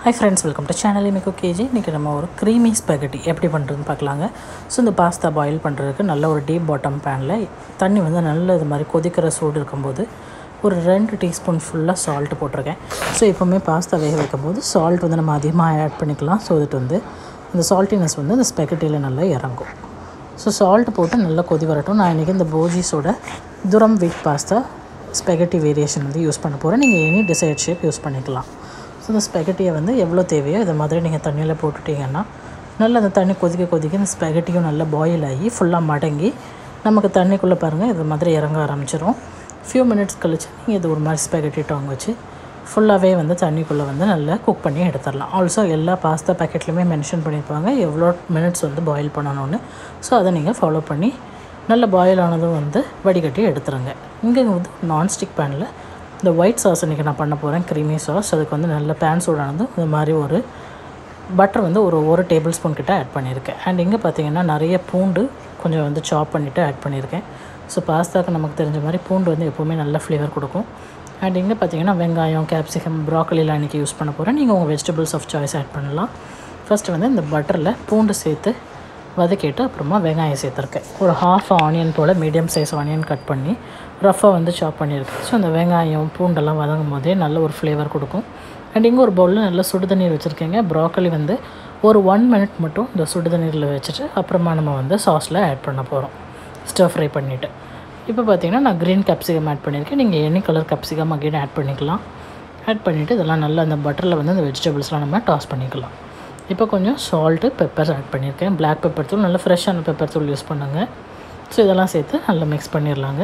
high friends welcome to channel இன்றைக்கி கேஜி இன்றைக்கி நம்ம ஒரு க்ரீமி ஸ்பெகட்டி எப்படி பண்ணுறதுன்னு பார்க்கலாங்க ஸோ இந்த பாஸ்தா பாயில் பண்ணுறதுக்கு நல்ல ஒரு டீப் பாட்டம் பேனில் தண்ணி வந்து நல்ல இது மாதிரி கொதிக்கிற சூடு இருக்கும்போது ஒரு ரெண்டு டீஸ்பூன் ஃபுல்லாக சால்ட்டு போட்டிருக்கேன் ஸோ எப்போவுமே பாஸ்தா வேக வைக்கும்போது சால்ட் வந்து நம்ம அதிகமாக ஆட் பண்ணிக்கலாம் ஸோ இதுட்டு வந்து அந்த சால்ட்டினஸ் வந்து அந்த ஸ்பெகட்டியில் நல்லா இறங்கும் ஸோ சால்ட் போட்டு நல்லா கொதி வரட்டும் நான் இன்றைக்கி இந்த போஜிஸோட durum wheat pasta spaghetti variation வந்து யூஸ் பண்ண போகிறேன் நீங்கள் எனி டிசைட் ஷேப் யூஸ் பண்ணிக்கலாம் ஸோ இந்த ஸ்பெகட்டியை வந்து எவ்வளோ தேவையோ இதை மாதிரி நீங்கள் தண்ணியில் போட்டுட்டிங்கன்னா நல்லா அந்த தண்ணி கொதிக்க கொதிக்க இந்த ஸ்பெகட்டியும் நல்லா பாயில் ஆகி ஃபுல்லாக மடங்கி நமக்கு தண்ணிக்குள்ளே பாருங்கள் இது மாதிரி இறங்க ஆரம்பிச்சிடும் ஃபியூ மினிட்ஸ் கழிச்சு நீங்கள் இது ஒரு மாதிரி ஸ்பெகட்டி டாங் வச்சு ஃபுல்லாகவே வந்து தண்ணிக்குள்ளே வந்து நல்லா குக் பண்ணி எடுத்துடலாம் ஆல்சோ எல்லா பாஸ்தா பேக்கெட்லையுமே மென்ஷன் பண்ணியிருப்பாங்க எவ்வளோ மினிட்ஸ் வந்து பாயில் பண்ணணும்னு ஸோ அதை நீங்கள் ஃபாலோ பண்ணி நல்ல பாயில் ஆனதும் வந்து வடிகட்டி எடுத்துருங்க இங்கே வந்து நான்ஸ்டிக் பேனில் இந்த ஒயிட் சாஸ் இன்றைக்கி நான் பண்ண போகிறேன் க்ரீமி சாஸ் அதுக்கு வந்து நல்ல பேன் சூடானதும் இந்த மாதிரி ஒரு பட்டர் வந்து ஒரு ஒரு டேபிள் ஸ்பூன் கிட்ட ஆட் பண்ணியிருக்கேன் அண்ட் இங்கே பார்த்தீங்கன்னா நிறைய பூண்டு கொஞ்சம் வந்து சாப் பண்ணிவிட்டு ஆட் பண்ணியிருக்கேன் ஸோ பாஸ்தாக்கு நமக்கு தெரிஞ்ச மாதிரி பூண்டு வந்து எப்போவுமே நல்ல ஃப்ளேவர் கொடுக்கும் அண்ட் இங்கே பார்த்தீங்கன்னா வெங்காயம் கேப்சிகம் ப்ராக்கலிலாம் இன்றைக்கி யூஸ் பண்ண போகிறேன் நீங்கள் உங்கள் வெஜிடபிள்ஸ் ஆஃப் சாய்ஸ் ஆட் பண்ணலாம் ஃபஸ்ட்டு வந்து இந்த பட்டரில் பூண்டு சேர்த்து வதக்கிட்டு அப்புறமா வெங்காயம் சேர்த்துருக்கேன் ஒரு ஹாஃப் ஆனியன் போல் மீடியம் சைஸ் ஆனியன் கட் பண்ணி ரஃப்பாக வந்து சாப் பண்ணியிருக்கேன் ஸோ அந்த வெங்காயம் பூண்டெல்லாம் வதங்கும் போதே நல்ல ஒரு ஃப்ளேவர் கொடுக்கும் அண்ட் இங்கே ஒரு பவுலில் நல்ல சுடு தண்ணீர் வச்சுருக்கேங்க ப்ராக்கலி வந்து ஒரு ஒன் மினிட் மட்டும் இந்த சுடு தண்ணீரில் வச்சுட்டு அப்புறமா நம்ம வந்து சாஸில் ஆட் பண்ண போகிறோம் ஸ்டர் ஃப்ரை பண்ணிவிட்டு இப்போ பார்த்தீங்கன்னா நான் க்ரீன் கேப்சிகம் ஆட் பண்ணியிருக்கேன் நீங்கள் any colour capsicum again add பண்ணிக்கலாம் ஆட் பண்ணிவிட்டு இதெல்லாம் நல்லா அந்த பட்டரில் வந்து அந்த வெஜிடபிள்ஸ்லாம் நம்ம டாஸ் பண்ணிக்கலாம் இப்போ கொஞ்சம் சால்ட்டு பெப்பர் ஆட் பண்ணியிருக்கேன் பிளாக் பெப்பர் தூள் நல்ல ஃப்ரெஷ்ஷான பெப்பர் தூள் யூஸ் பண்ணுங்கள் ஸோ இதெல்லாம் சேர்த்து நல்லா மிக்ஸ் பண்ணிடலாங்க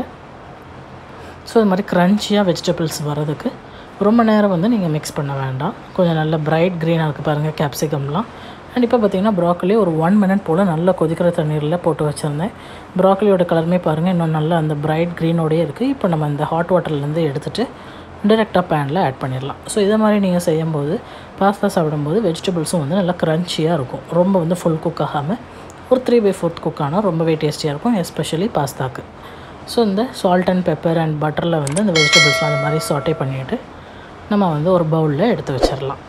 ஸோ இது மாதிரி க்ரன்ச்சியாக வெஜிடபிள்ஸ் வரதுக்கு ரொம்ப நேரம் வந்து நீங்கள் மிக்ஸ் பண்ண வேண்டாம் கொஞ்சம் நல்ல பிரைட் க்ரீனாக இருக்குது பாருங்கள் கேப்சிகம்லாம் அண்ட் இப்போ பார்த்தீங்கன்னா ப்ராக்கலி ஒரு ஒன் மினிட் போல் நல்லா கொதிக்கிற தண்ணீரில் போட்டு வச்சுருந்தேன் ப்ராக்கலியோட கலருமே பாருங்கள் இன்னும் நல்லா அந்த பிரைட் க்ரீனோடயே இருக்குது இப்போ நம்ம இந்த ஹாட் வாட்டர்லேருந்து எடுத்துகிட்டு டைரெக்டாக பேனில் ஆட் பண்ணிடலாம் ஸோ இதை மாதிரி நீங்கள் செய்யும்போது பாஸ்தா சாப்பிடும்போது வெஜிடபிள்ஸும் வந்து நல்லா க்ரன்ச்சியாக இருக்கும் ரொம்ப வந்து ஃபுல் குக் ஆகாமல் ஒரு த்ரீ பை ஃபோர்த் குக் ஆனால் ரொம்பவே டேஸ்டியாக இருக்கும் எஸ்பெஷலி பாஸ்தாக்கு ஸோ இந்த சால்ட் அண்ட் பெப்பர் அண்ட் பட்டரில் வந்து இந்த வெஜிடபிள்ஸ்லாம் அந்த மாதிரி சாட்டே பண்ணிவிட்டு நம்ம வந்து ஒரு பவுலில் எடுத்து வச்சிடலாம்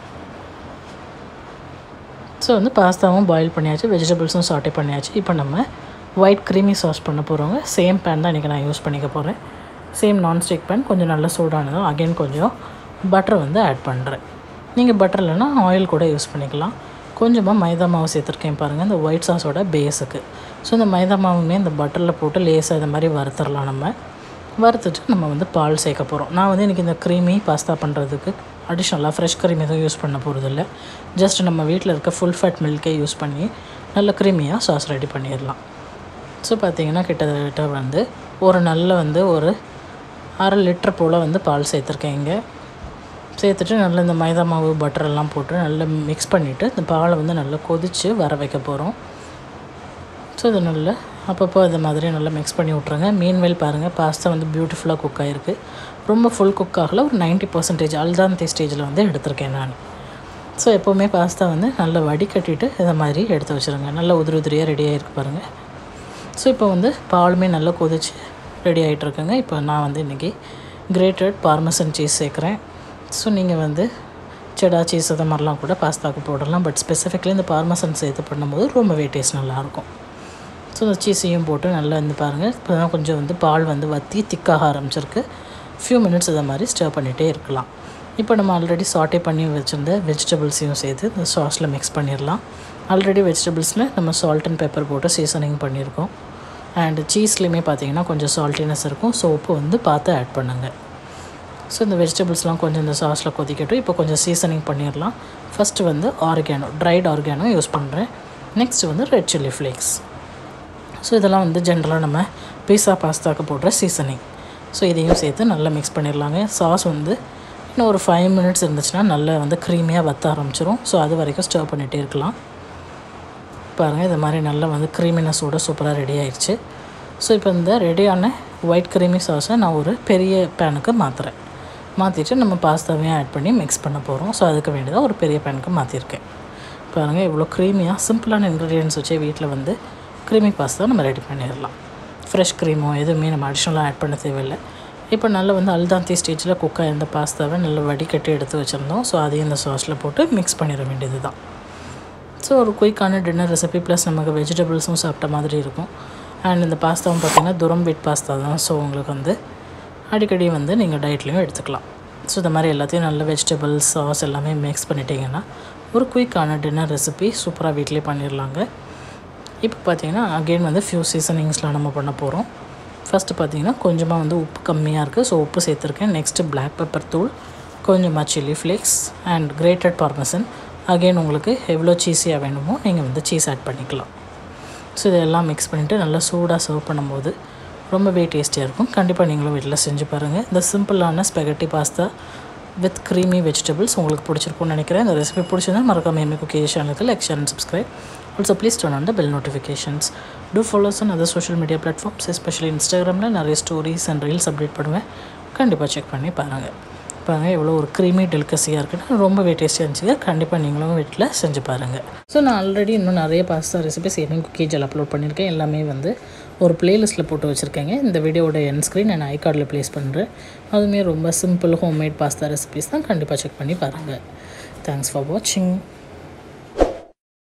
ஸோ வந்து பாஸ்தாவும் பாயில் பண்ணியாச்சு வெஜிடபிள்ஸும் சாட்டே பண்ணியாச்சு இப்போ நம்ம ஒயிட் க்ரீமி சாஸ் பண்ண போகிறவங்க சேம் பேன் தான் இன்றைக்கி நான் யூஸ் பண்ணிக்க போகிறேன் சேம் நான்ஸ்டிக் பேன் கொஞ்சம் நல்லா சூடானதும் அகைன் கொஞ்சம் பட்டர் வந்து ஆட் பண்ணுறேன் நீங்கள் பட்டர் இல்லைன்னா ஆயில் கூட யூஸ் பண்ணிக்கலாம் கொஞ்சமாக மைதா மாவு சேர்த்துருக்கேன் பாருங்கள் இந்த ஒயிட் சாஸோட பேஸுக்கு ஸோ இந்த மைதா மாவுமே இந்த பட்டரில் போட்டு லேசாக இது மாதிரி வறுத்துடலாம் நம்ம வறுத்துட்டு நம்ம வந்து பால் சேர்க்க போகிறோம் நான் வந்து இன்றைக்கி இந்த க்ரீமி பாஸ்தா பண்ணுறதுக்கு அடிஷ்னலாக ஃப்ரெஷ் க்ரீம் எதுவும் யூஸ் பண்ண போகிறதில்ல ஜஸ்ட் நம்ம வீட்டில் இருக்க ஃபுல் ஃபேட் மில்கே யூஸ் பண்ணி நல்ல க்ரீமியாக சாஸ் ரெடி பண்ணிடலாம் ஸோ பார்த்திங்கன்னா கிட்டத்தட்ட வந்து ஒரு நல்ல வந்து ஒரு அரை லிட்டர் போல் வந்து பால் சேர்த்துருக்கேன் இங்கே சேர்த்துட்டு நல்லா இந்த மைதா மாவு பட்டர் எல்லாம் போட்டு நல்லா மிக்ஸ் பண்ணிவிட்டு இந்த பாலை வந்து நல்லா கொதித்து வர வைக்க போகிறோம் ஸோ இது நல்லா அப்பப்போ இது மாதிரி நல்லா மிக்ஸ் பண்ணி விட்ருங்க மீன்வெல் பாருங்கள் பாஸ்தா வந்து பியூட்டிஃபுல்லாக குக் ஆகிருக்கு ரொம்ப ஃபுல் குக் ஆகல ஒரு நைன்ட்டி பர்சன்டேஜ் அல்தாந்தி ஸ்டேஜில் வந்து எடுத்திருக்கேன் நான் ஸோ எப்போவுமே பாஸ்தா வந்து நல்லா வடிகட்டிட்டு இதை மாதிரி எடுத்து வச்சுருங்க நல்லா உதிரி உதிரியாக ரெடி ஆகிருக்கு பாருங்கள் ஸோ இப்போ வந்து பாலுமே நல்லா கொதிச்சு ரெடி ஆகிட்டுருக்குங்க இப்போ நான் வந்து இன்றைக்கி கிரேட்டட் பார்மசன் சீஸ் சேர்க்குறேன் ஸோ நீங்கள் வந்து செடா சீஸ் அது மாதிரிலாம் கூட பாஸ்தாவுக்கு போடலாம் பட் ஸ்பெசிஃபிக்லி இந்த பார்மசன் சேர்த்து பண்ணும்போது ரொம்பவே டேஸ்ட் நல்லாயிருக்கும் ஸோ இந்த சீஸையும் போட்டு நல்லா வந்து பாருங்கள் இப்போ தான் கொஞ்சம் வந்து பால் வந்து வற்றி திக்காக ஆரம்பிச்சிருக்கு ஃபியூ மினிட்ஸ் இதை மாதிரி ஸ்டர் பண்ணிகிட்டே இருக்கலாம் இப்போ நம்ம ஆல்ரெடி சாட்டே பண்ணி வச்சுருந்த வெஜிடபிள்ஸையும் சேர்த்து இந்த சாஸில் மிக்ஸ் பண்ணிடலாம் ஆல்ரெடி வெஜிடபிள்ஸில் நம்ம சால்ட் அண்ட் பெப்பர் போட்டு சீசனிங் பண்ணியிருக்கோம் அண்ட் சீஸ்லேயுமே பார்த்தீங்கன்னா கொஞ்சம் சால்ட்டினஸ் இருக்கும் ஸோ உப்பு வந்து பார்த்து ஆட் பண்ணுங்கள் ஸோ இந்த வெஜிடபிள்ஸ்லாம் கொஞ்சம் இந்த சாஸில் கொதிக்கட்டும் இப்போ கொஞ்சம் சீசனிங் பண்ணிடலாம் ஃபஸ்ட்டு வந்து ஆர்கானோ ட்ரைட் ஆர்கானோ யூஸ் பண்ணுறேன் நெக்ஸ்ட் வந்து ரெட் சில்லி ஃப்ளேக்ஸ் ஸோ இதெல்லாம் வந்து ஜென்ரலாக நம்ம பீஸா பாஸ்தாக்கு போடுற சீசனிங் ஸோ இதையும் சேர்த்து நல்லா மிக்ஸ் பண்ணிடலாங்க சாஸ் வந்து இன்னும் ஒரு ஃபைவ் மினிட்ஸ் இருந்துச்சுன்னா நல்லா வந்து க்ரீமியாக வற்ற ஆரம்பிச்சிரும் ஸோ அது வரைக்கும் ஸ்டர் பண்ணிகிட்டே இருக்கலாம் பாருங்கள் இது மாதிரி நல்லா வந்து க்ரீமினஸோட சூப்பராக ரெடி ஆயிடுச்சு ஸோ இப்போ இந்த ரெடியான ஒயிட் க்ரீமி சாஸை நான் ஒரு பெரிய பேனுக்கு மாற்றுறேன் மாற்றிட்டு நம்ம பாஸ்தாவையும் ஆட் பண்ணி மிக்ஸ் பண்ண போகிறோம் ஸோ அதுக்கு வேண்டியதாக ஒரு பெரிய பேனுக்கு மாற்றிருக்கேன் பாருங்கள் இவ்வளோ க்ரீமியாக சிம்பிளான இன்க்ரீடியன்ஸ் வச்சே வீட்டில் வந்து க்ரீமி பாஸ்தா நம்ம ரெடி பண்ணிடலாம் ஃப்ரெஷ் க்ரீமோ எதுவுமே நம்ம அடிஷ்னலாக ஆட் பண்ண தேவையில்லை இப்போ நல்லா வந்து அல்தாந்தி ஸ்டேஜில் குக் ஆயிருந்த பாஸ்தாவை நல்லா வடிகட்டி எடுத்து வச்சுருந்தோம் ஸோ அதையும் இந்த சாஸில் போட்டு மிக்ஸ் பண்ணிட வேண்டியது தான் ஸோ ஒரு குயிக்கான டின்னர் ரெசிபி ப்ளஸ் நமக்கு வெஜிடபிள்ஸும் சாப்பிட்ட மாதிரி இருக்கும் அண்ட் இந்த பாஸ்தாவும் பார்த்திங்கன்னா துரம் வீட் பாஸ்தா தான் ஸோ உங்களுக்கு வந்து அடிக்கடி வந்து நீங்கள் டயட்லேயும் எடுத்துக்கலாம் ஸோ இந்த மாதிரி எல்லாத்தையும் நல்ல வெஜிடபிள்ஸ் சாஸ் எல்லாமே மிக்ஸ் பண்ணிட்டீங்கன்னா ஒரு குயிக்கான டின்னர் ரெசிபி சூப்பராக வீட்டிலே பண்ணிடலாங்க இப்போ பார்த்தீங்கன்னா அகெயின் வந்து ஃபியூ சீசனிங்ஸ்லாம் நம்ம பண்ண போகிறோம் ஃபஸ்ட்டு பார்த்தீங்கன்னா கொஞ்சமாக வந்து உப்பு கம்மியாக இருக்குது ஸோ உப்பு சேர்த்துருக்கேன் நெக்ஸ்ட்டு பிளாக் பெப்பர் தூள் கொஞ்சமாக chilli flakes and grated parmesan again உங்களுக்கு எவ்வளோ சீஸியாக வேணுமோ நீங்கள் வந்து சீஸ் ஆட் பண்ணிக்கலாம் ஸோ இதெல்லாம் மிக்ஸ் பண்ணிவிட்டு நல்லா சூடாக சர்வ் பண்ணும்போது ரொம்பவே டேஸ்டியாக இருக்கும் கண்டிப்பாக நீங்களும் வீட்டில் செஞ்சு பாருங்கள் இந்த சிம்பிளான spaghetti pasta with creamy vegetables உங்களுக்கு பிடிச்சிருக்கும்னு நினைக்கிறேன் இந்த ரெசிபி பிடிச்சிருந்தா மறக்காம எம்ஏ குக்கி சேனலுக்கு like share and subscribe also please turn on the bell notifications do follow us and other social media platforms especially இன்ஸ்டாகிராமில் நிறைய ஸ்டோரிஸ் அண்ட் ரீல்ஸ் அப்டேட் பண்ணுவேன் கண்டிப்பாக செக் பண்ணி பாருங்கள் பாருங்கள் எவ்வளோ ஒரு க்ரீமி டெலிகஸியாக இருக்குன்னு ரொம்பவே டேஸ்டியாக இருந்துச்சு கண்டிப்பாக நீங்களும் வீட்டில் செஞ்சு பாருங்கள் ஸோ நான் ஆல்ரெடி இன்னும் நிறைய பாஸ்தா ரெசிபிஸ் எம்எம் குக்கேஜில் அப்லோட் பண்ணியிருக்கேன் எல்லாமே வந்து ஒரு பிளேலிஸ்ட்டில் போட்டு வச்சுருக்கேங்க இந்த வீடியோட என் ஸ்க்ரீன் நான் ஐகார்டில் ப்ளேஸ் பண்ணுறேன் அதுவுமே ரொம்ப சிம்பிள் ஹோம்மேட் பாஸ்தா ரெசிபிஸ் தான் கண்டிப்பாக செக் பண்ணி பாருங்கள் தேங்க்ஸ் ஃபார் வாட்சிங்